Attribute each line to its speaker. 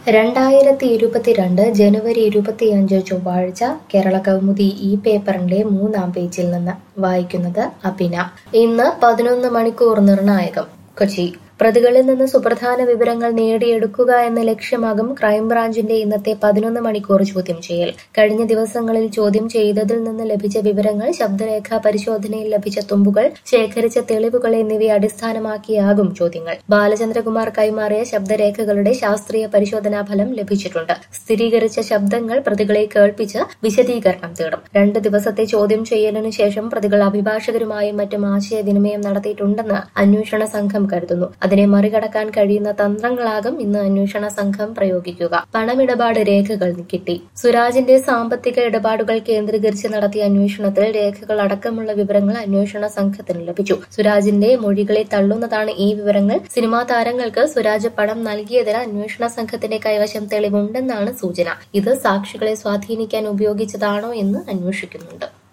Speaker 1: രണ്ടായിരത്തി ഇരുപത്തിരണ്ട് ജനുവരി ഇരുപത്തിയഞ്ച് ചൊവ്വാഴ്ച കേരള കൗമുദി ഈ പേപ്പറിന്റെ മൂന്നാം പേജിൽ നിന്ന് വായിക്കുന്നത് അഭിന ഇന്ന് പതിനൊന്ന് മണിക്കൂർ നിർണായകം കൊച്ചി പ്രതികളിൽ നിന്ന് സുപ്രധാന വിവരങ്ങൾ നേടിയെടുക്കുക എന്ന ലക്ഷ്യമാകും ക്രൈംബ്രാഞ്ചിന്റെ ഇന്നത്തെ പതിനൊന്ന് മണിക്കൂർ ചോദ്യം ചെയ്യൽ കഴിഞ്ഞ ദിവസങ്ങളിൽ ചോദ്യം ചെയ്തതിൽ നിന്ന് ലഭിച്ച വിവരങ്ങൾ ശബ്ദരേഖാ പരിശോധനയിൽ ലഭിച്ച തുമ്പുകൾ ശേഖരിച്ച തെളിവുകൾ എന്നിവയെ അടിസ്ഥാനമാക്കിയാകും ചോദ്യങ്ങൾ ബാലചന്ദ്രകുമാർ കൈമാറിയ ശബ്ദരേഖകളുടെ ശാസ്ത്രീയ പരിശോധനാ ഫലം ലഭിച്ചിട്ടുണ്ട് സ്ഥിരീകരിച്ച ശബ്ദങ്ങൾ പ്രതികളെ കേൾപ്പിച്ച് വിശദീകരണം തേടും രണ്ട് ദിവസത്തെ ചോദ്യം ചെയ്യലിനു ശേഷം പ്രതികൾ അഭിഭാഷകരുമായും മറ്റും ആശയവിനിമയം നടത്തിയിട്ടുണ്ടെന്ന് അന്വേഷണ സംഘം കരുതുന്നു അതിനെ മറികടക്കാൻ കഴിയുന്ന തന്ത്രങ്ങളാകും ഇന്ന് അന്വേഷണ സംഘം പ്രയോഗിക്കുക പണമിടപാട് രേഖകൾ കിട്ടി സുരാജിന്റെ സാമ്പത്തിക ഇടപാടുകൾ കേന്ദ്രീകരിച്ച് നടത്തിയ അന്വേഷണത്തിൽ രേഖകൾ അടക്കമുള്ള വിവരങ്ങൾ അന്വേഷണ സംഘത്തിന് ലഭിച്ചു സുരാജിന്റെ മൊഴികളെ തള്ളുന്നതാണ് ഈ വിവരങ്ങൾ സിനിമാ താരങ്ങൾക്ക് സുരാജ് പണം നൽകിയതിന് അന്വേഷണ സംഘത്തിന്റെ കൈവശം തെളിവുണ്ടെന്നാണ് സൂചന ഇത് സാക്ഷികളെ സ്വാധീനിക്കാൻ ഉപയോഗിച്ചതാണോ എന്ന് അന്വേഷിക്കുന്നുണ്ട്